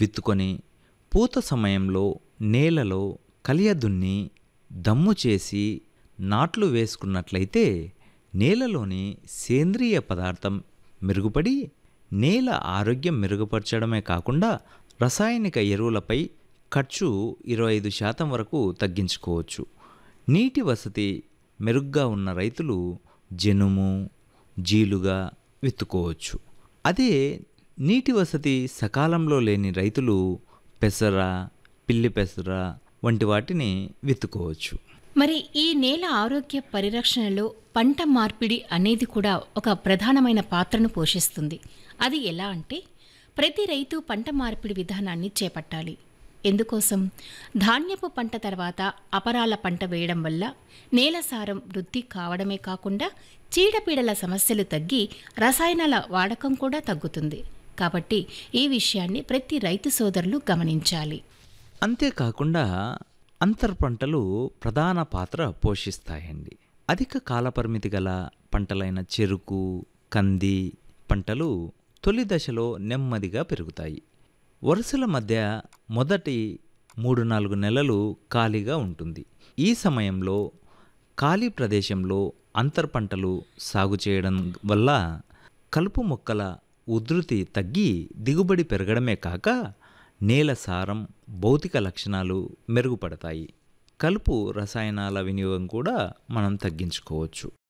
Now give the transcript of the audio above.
విత్తుకొని పూత సమయంలో నేలలో కలియదున్ని దమ్ము చేసి నాట్లు వేసుకున్నట్లయితే నేలలోని సేంద్రియ పదార్థం మెరుగుపడి నేల ఆరోగ్యం మెరుగుపరచడమే కాకుండా రసాయనిక ఎరువులపై ఖర్చు ఇరవై ఐదు శాతం వరకు తగ్గించుకోవచ్చు నీటి వసతి మెరుగ్గా ఉన్న రైతులు జనుము జీలుగా విత్తుకోవచ్చు అదే నీటి వసతి సకాలంలో లేని రైతులు పెసర పిల్లి పెసర వంటి వాటిని విత్తుకోవచ్చు మరి ఈ నేల ఆరోగ్య పరిరక్షణలో పంట మార్పిడి అనేది కూడా ఒక ప్రధానమైన పాత్రను పోషిస్తుంది అది ఎలా అంటే ప్రతి రైతు పంట మార్పిడి విధానాన్ని చేపట్టాలి ఎందుకోసం ధాన్యపు పంట తర్వాత అపరాల పంట వేయడం వల్ల నేల సారం వృద్ధి కావడమే కాకుండా చీడపీడల సమస్యలు తగ్గి రసాయనాల వాడకం కూడా తగ్గుతుంది కాబట్టి ఈ విషయాన్ని ప్రతి రైతు సోదరులు గమనించాలి అంతేకాకుండా అంతర్ పంటలు ప్రధాన పాత్ర పోషిస్తాయండి అధిక కాలపరిమితి గల పంటలైన చెరుకు కంది పంటలు తొలి దశలో నెమ్మదిగా పెరుగుతాయి వరుసల మధ్య మొదటి మూడు నాలుగు నెలలు ఖాళీగా ఉంటుంది ఈ సమయంలో ఖాళీ ప్రదేశంలో అంతర్ పంటలు సాగు చేయడం వల్ల కలుపు మొక్కల ఉధృతి తగ్గి దిగుబడి పెరగడమే కాక నేల సారం భౌతిక లక్షణాలు మెరుగుపడతాయి కలుపు రసాయనాల వినియోగం కూడా మనం తగ్గించుకోవచ్చు